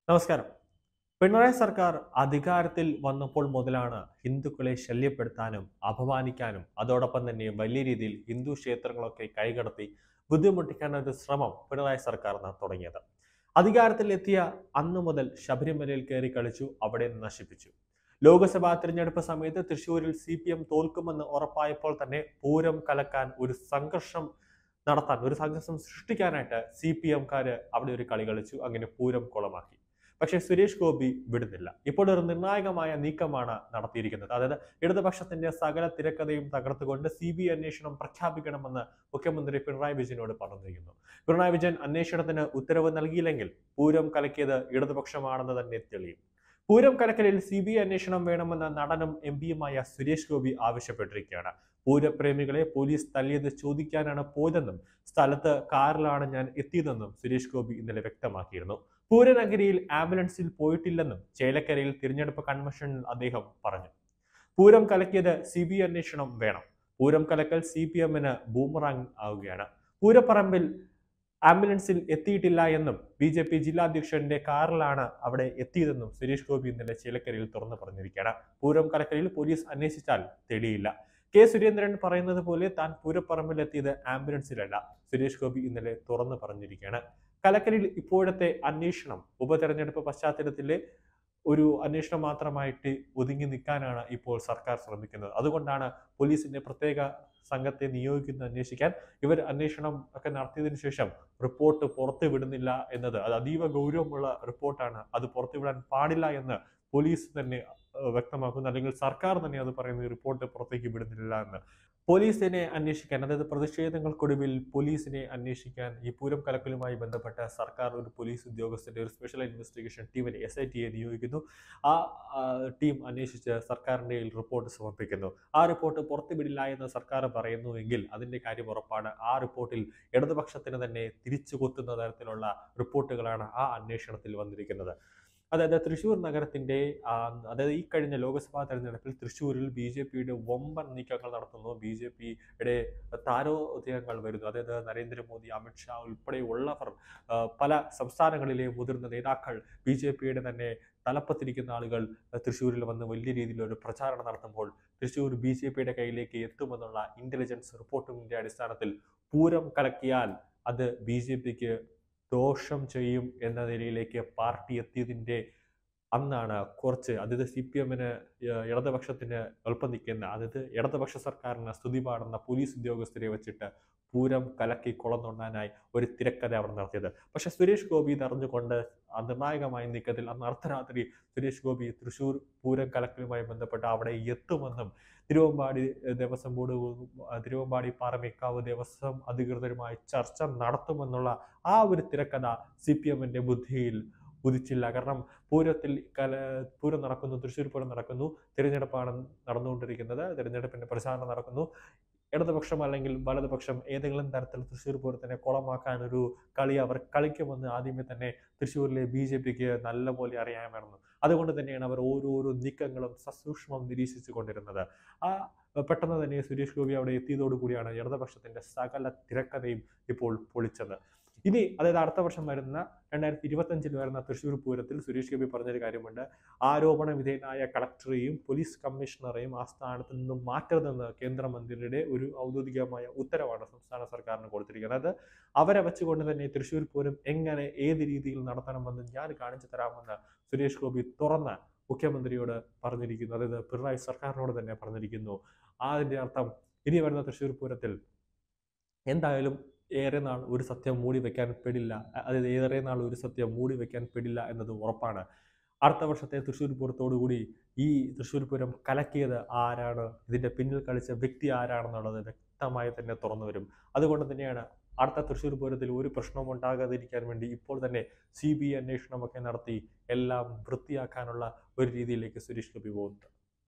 നമസ്കാരം പിണറായി സർക്കാർ അധികാരത്തിൽ വന്നപ്പോൾ മുതലാണ് ഹിന്ദുക്കളെ ശല്യപ്പെടുത്താനും അപമാനിക്കാനും അതോടൊപ്പം തന്നെ വലിയ രീതിയിൽ ഹിന്ദു ക്ഷേത്രങ്ങളൊക്കെ കൈകടത്തി ബുദ്ധിമുട്ടിക്കാൻ ഒരു ശ്രമം പിണറായി സർക്കാർ ന- തുടങ്ങിയത് അധികാരത്തിൽ എത്തിയ അന്നു മുതൽ ശബരിമലയിൽ കയറി കളിച്ചു അവിടെ നശിപ്പിച്ചു ലോക്സഭാ തിരഞ്ഞെടുപ്പ് സമയത്ത് തൃശൂരിൽ സി പി എം തോൽക്കുമെന്ന് ഉറപ്പായപ്പോൾ തന്നെ പൂരം കലക്കാൻ ഒരു സംഘർഷം നടത്താൻ ഒരു സംഘർഷം സൃഷ്ടിക്കാനായിട്ട് സി പി എംകാര് അവിടെ ഒരു കളി കളിച്ചു അങ്ങനെ പൂരം കുളമാക്കി പക്ഷേ സുരേഷ് ഗോപി വിടുന്നില്ല ഇപ്പോൾ ഒരു നിർണായകമായ നീക്കമാണ് നടത്തിയിരിക്കുന്നത് അതായത് ഇടതുപക്ഷത്തിന്റെ സകല തിരക്കഥയും തകർത്തുകൊണ്ട് സി ബി അന്വേഷണം പ്രഖ്യാപിക്കണമെന്ന് മുഖ്യമന്ത്രി പിണറായി വിജയനോട് പറഞ്ഞിരിക്കുന്നു പിണറായി വിജയൻ അന്വേഷണത്തിന് ഉത്തരവ് നൽകിയില്ലെങ്കിൽ പൂരം കലക്കിയത് ഇടതുപക്ഷമാണെന്ന് തന്നെ തെളിയും പൂരം കലക്കലിൽ സി ബി ഐ അന്വേഷണം വേണമെന്ന് നടനും എം പിയുമായ സുരേഷ് ഗോപി ആവശ്യപ്പെട്ടിരിക്കുകയാണ് പൂരപ്രേമികളെ പോലീസ് തല്ലിയത് ചോദിക്കാനാണ് പോയതെന്നും സ്ഥലത്ത് കാറിലാണ് ഞാൻ എത്തിയതെന്നും സുരേഷ് ഗോപി ഇന്നലെ വ്യക്തമാക്കിയിരുന്നു പൂരനഗരിയിൽ ആംബുലൻസിൽ പോയിട്ടില്ലെന്നും ചേലക്കരയിൽ തിരഞ്ഞെടുപ്പ് കൺവെൻഷനിൽ അദ്ദേഹം പറഞ്ഞു പൂരം കലക്കിയത് സി ബി ഐ അന്വേഷണം വേണം പൂരം കലക്കൽ സി പി എമ്മിന് ബൂമറാങ് ആവുകയാണ് പൂരപ്പറമ്പിൽ ആംബുലൻസിൽ എത്തിയിട്ടില്ല എന്നും ബി ജെ പി ജില്ലാ അധ്യക്ഷന്റെ കാറിലാണ് അവിടെ എത്തിയതെന്നും സുരേഷ് ഗോപി ഇന്നലെ ചേലക്കരയിൽ തുറന്നു പറഞ്ഞിരിക്കുകയാണ് പൂരം കലക്കലിൽ പോലീസ് അന്വേഷിച്ചാൽ തെളിയില്ല കെ സുരേന്ദ്രൻ പറയുന്നത് പോലെ താൻ പൂരപ്പറമ്പിൽ എത്തിയത് ആംബുലൻസിലല്ല സുരേഷ് ഗോപി ഇന്നലെ തുറന്നു പറഞ്ഞിരിക്കുകയാണ് കലക്കലിൽ ഇപ്പോഴത്തെ അന്വേഷണം ഉപതെരഞ്ഞെടുപ്പ് പശ്ചാത്തലത്തിലെ ഒരു അന്വേഷണം മാത്രമായിട്ട് ഒതുങ്ങി നിൽക്കാനാണ് ഇപ്പോൾ സർക്കാർ ശ്രമിക്കുന്നത് അതുകൊണ്ടാണ് പോലീസിന്റെ പ്രത്യേക സംഘത്തെ നിയോഗിക്കുന്നത് അന്വേഷിക്കാൻ ഇവർ അന്വേഷണം ഒക്കെ നടത്തിയതിനു ശേഷം റിപ്പോർട്ട് പുറത്തു വിടുന്നില്ല എന്നത് അത് അതീവ ഗൗരവമുള്ള റിപ്പോർട്ടാണ് അത് പുറത്തുവിടാൻ പാടില്ല എന്ന് പോലീസ് തന്നെ ഏഹ്, വ്യക്തമാക്കുന്നു അല്ലെങ്കിൽ സർക്കാർ തന്നെ അത് പറയുന്ന ഈ റിപ്പോർട്ട് പുറത്തേക്ക് വിടുന്നില്ല എന്ന് പോലീസിനെ അന്വേഷിക്കാൻ അതായത് പ്രതിഷേധങ്ങൾക്കൊടുവിൽ പോലീസിനെ അന്വേഷിക്കാൻ ഈ പൂരം കലക്കലുമായി ബന്ധപ്പെട്ട സർക്കാർ ഒരു പോലീസ് ഉദ്യോഗസ്ഥന്റെ ഒരു സ്പെഷ്യൽ ഇൻവെസ്റ്റിഗേഷൻ ടീമിനെ എസ് ഐ ടിയെ നിയോഗിക്കുന്നു ആ ആ, ടീം അന്വേഷിച്ച് സർക്കാരിന്റെ കയ്യിൽ റിപ്പോർട്ട് സമർപ്പിക്കുന്നു ആ റിപ്പോർട്ട് പുറത്തുവിടില്ല എന്ന് സർക്കാർ പറയുന്നുവെങ്കിൽ അതിന്റെ കാര്യം ഉറപ്പാണ് ആ റിപ്പോർട്ടിൽ ഇടതുപക്ഷത്തിന് തന്നെ തിരിച്ചു കൊത്തുന്ന തരത്തിലുള്ള റിപ്പോർട്ടുകളാണ് ആ അന്വേഷണത്തിൽ വന്നിരിക്കുന്നത് അതായത് തൃശ്ശൂർ നഗരത്തിന്റെ ആ, അതായത് ഈ കഴിഞ്ഞ ലോക്സഭാ തെരഞ്ഞെടുപ്പിൽ തൃശ്ശൂരിൽ ബി ജെ പിയുടെ വമ്പൻ നീക്കങ്ങൾ നടത്തുന്നു ബി ജെ പിയുടെ താരോദ്യങ്ങൾ വരുന്നു അതായത് നരേന്ദ്രമോദി അമിത്ഷാ ഉൾപ്പെടെയുള്ളവർ ആ, പല സംസ്ഥാനങ്ങളിലെ മുതിർന്ന നേതാക്കൾ ബി ജെ പിയുടെ തന്നെ തലപ്പത്തിരിക്കുന്ന ആളുകൾ തൃശ്ശൂരിൽ വന്ന് വലിയ രീതിയിൽ ഒരു പ്രചാരണം നടത്തുമ്പോൾ തൃശ്ശൂർ ബി ജെ പിയുടെ കയ്യിലേക്ക് എത്തുമെന്നുള്ള ഇന്റലിജൻസ് റിപ്പോർട്ടിന്റെ അടിസ്ഥാനത്തിൽ പൂരം കലക്കിയാൽ അത് ബി ജെ പിക്ക് ദോഷം ചെയ്യും എന്ന നിലയിലേക്ക് പാർട്ടി എത്തിയതിൻ്റെ അന്നാണ് കുറച്ച് അതായത് സി പി എമ്മിന് ഇടതുപക്ഷത്തിന് എളുപ്പം നിൽക്കുന്ന അതായത് ഇടതുപക്ഷ സർക്കാരിന് സ്തുതി പാടുന്ന പോലീസ് ഉദ്യോഗസ്ഥരെ വെച്ചിട്ട് പൂരം കലക്കി കുളന്നുണ്ണാനായി ഒരു തിരക്കഥ അവർ നടത്തിയത് പക്ഷെ സുരേഷ് ഗോപി ഇത് അറിഞ്ഞുകൊണ്ട് ആ നിർണായകമായ നീക്കത്തിൽ അന്ന് അർദ്ധരാത്രി സുരേഷ് ഗോപി തൃശൂർ പൂരം കലക്കലുമായി ബന്ധപ്പെട്ട് അവിടെ എത്തുമെന്നും തിരുവമ്പാടി ഏഹ്, ദേവസ്വം ബോർഡ് ഏഹ്, തിരുവമ്പാടി പാറമേക്കാവ് ദേവസ്വം അധികൃതരുമായി ചർച്ച നടത്തുമെന്നുള്ള ആ ഒരു തിരക്കഥ സി പി എമ്മിന്റെ ബുദ്ധിയിൽ ഉദിച്ചില്ല കാരണം പൂരത്തിൽ കല പൂരം നടക്കുന്നു തൃശ്ശൂർ പൂരം നടക്കുന്നു തിരഞ്ഞെടുപ്പാണ് നടന്നുകൊണ്ടിരിക്കുന്നത് തിരഞ്ഞെടുപ്പിന്റെ പ്രചാരണം നടക്കുന്നു ഇടതുപക്ഷം അല്ലെങ്കിൽ വലതുപക്ഷം ഏതെങ്കിലും തരത്തിൽ തൃശ്ശൂർ പൂരത്തിനെ കുളമാക്കാൻ ഒരു കളി അവർ കളിക്കുമെന്ന് ആദ്യമേ തന്നെ തൃശ്ശൂരിലെ ബി ജെ പിക്ക് നല്ലപോലെ അറിയാമായിരുന്നു അതുകൊണ്ട് തന്നെയാണ് അവർ ഓരോരോ നീക്കങ്ങളും സസൂക്ഷ്മം നിരീക്ഷിച്ചു കൊണ്ടിരുന്നത് ആ പെട്ടെന്ന് തന്നെ സുരേഷ് ഗോപി അവിടെ എത്തിയതോടുകൂടിയാണ് ഇടതുപക്ഷത്തിന്റെ സകല തിരക്കഥയും ഇപ്പോൾ പൊളിച്ചത് ഇനി അതായത് അടുത്ത വർഷം വരുന്ന രണ്ടായിരത്തി ഇരുപത്തഞ്ചിൽ വരുന്ന തൃശ്ശൂർ പൂരത്തിൽ സുരേഷ് ഗോപി പറഞ്ഞൊരു കാര്യമുണ്ട് ആരോപണ വിധേയനായ കളക്ടറെയും പോലീസ് കമ്മീഷണറെയും ആ സ്ഥാനത്ത് നിന്നും മാറ്റരുതെന്ന് കേന്ദ്രമന്ത്രിയുടെ ഒരു ഔദ്യോഗികമായ ഉത്തരവാണ് സംസ്ഥാന സർക്കാരിന് കൊടുത്തിരിക്കുന്നത് അതായത് അവരെ വെച്ചുകൊണ്ട് തന്നെ തൃശ്ശൂർ പൂരം എങ്ങനെ ഏത് രീതിയിൽ നടത്തണമെന്ന് ഞാൻ കാണിച്ചു തരാമെന്ന് സുരേഷ് ഗോപി തുറന്ന് മുഖ്യമന്ത്രിയോട് പറഞ്ഞിരിക്കുന്നു അതായത് പിണറായി സർക്കാരിനോട് തന്നെ പറഞ്ഞിരിക്കുന്നു അതിന്റെ അർത്ഥം ഇനി വരുന്ന തൃശ്ശൂർ പൂരത്തിൽ എന്തായാലും ഏറെ നാൾ ഒരു സത്യം മൂടി വെക്കാൻ പെടില്ല അതായത് ഏറെ നാൾ ഒരു സത്യം മൂടി വെക്കാൻ പെടില്ല എന്നത് ഉറപ്പാണ് അടുത്ത വർഷത്തെ തൃശ്ശൂർ പൂരത്തോടുകൂടി ഈ തൃശ്ശൂർ പൂരം കലക്കിയത് ആരാണ് ഇതിന്റെ പിന്നിൽ കളിച്ച വ്യക്തി ആരാണെന്നുള്ളത് വ്യക്തമായി തന്നെ തുറന്നു വരും അതുകൊണ്ട് തന്നെയാണ് അടുത്ത തൃശ്ശൂർ പൂരത്തിൽ ഒരു പ്രശ്നവും ഉണ്ടാകാതിരിക്കാൻ വേണ്ടി ഇപ്പോൾ തന്നെ സി ബി ഐ അന്വേഷണമൊക്കെ നടത്തി എല്ലാം വൃത്തിയാക്കാനുള്ള ഒരു രീതിയിലേക്ക് സുരേഷ് ഗോപി പോകുന്നത്